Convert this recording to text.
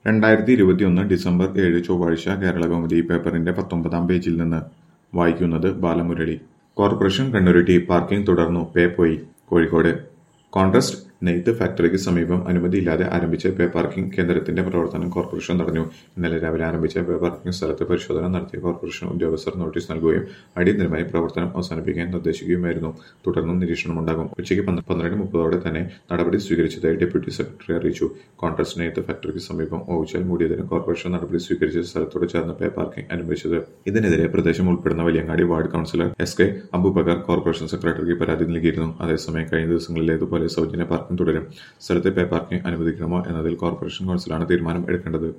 രണ്ടായിരത്തി ഇരുപത്തിയൊന്ന് ഡിസംബർ ഏഴ് ചൊവ്വാഴ്ച കേരളകൗമുദി പേപ്പറിന്റെ പത്തൊമ്പതാം പേജിൽ നിന്ന് വായിക്കുന്നത് ബാലമുരളി കോർപ്പറേഷൻ കണ്ണുരുട്ടി പാർക്കിംഗ് തുടർന്നു പേ പോയി കോഴിക്കോട് കോൺട്രസ്റ്റ് നെയ്ത്ത് ഫാക്ടറിക്ക് സമീപം അനുമതിയില്ലാതെ ആരംഭിച്ച പേ പാർക്കിംഗ് കേന്ദ്രത്തിന്റെ പ്രവർത്തനം കോർപ്പറേഷൻ തടഞ്ഞു ഇന്നലെ രാവിലെ ആരംഭിച്ച പേ പാർക്കിംഗ് സ്ഥലത്ത് പരിശോധന നടത്തിയ കോർപ്പറേഷൻ ഉദ്യോഗസ്ഥർ നോട്ടീസ് നൽകുകയും അടിയന്തരമായി പ്രവർത്തനം അവസാനിപ്പിക്കാൻ നിർദ്ദേശിക്കുകയുമായിരുന്നു തുടർന്നും നിരീക്ഷണമുണ്ടാകും ഉച്ചയ്ക്ക് പന്ത്ര- പന്ത്രണ്ട് മുപ്പതോടെ തന്നെ നടപടി സ്വീകരിച്ചതായി ഡെപ്യൂട്ടി സെക്രട്ടറി അറിയിച്ചു കോൺട്രസ്റ്റ് നെയ്ത്ത് ഫാക്ടറിക്ക് സമീപം ഓവുച്ചാൽ മൂടിയതിന് കോർപ്പറേഷൻ നടപടി സ്വീകരിച്ച സ്ഥലത്തോട് ചേർന്ന് പേ പാർക്കിംഗ് അനുവദിച്ചത് ഇതിനെതിരെ പ്രദേശം ഉൾപ്പെടുന്ന Valiyangadi ward councillor S K Aboobacker corporation സെക്രട്ടറിക്ക് പരാതി നൽകിയിരുന്നു അതേസമയം കഴിഞ്ഞ ദിവസങ്ങളിലേതുപോലെ സൗജന്യ പാർക്കിംഗ് തുടരും സ്ഥലത്ത് പേ പാർക്കിംഗ് അനുവദിക്കണമോ എന്നതിൽ കോർപ്പറേഷൻ കൌൺസിലാണ് തീരുമാനം എടുക്കേണ്ടത്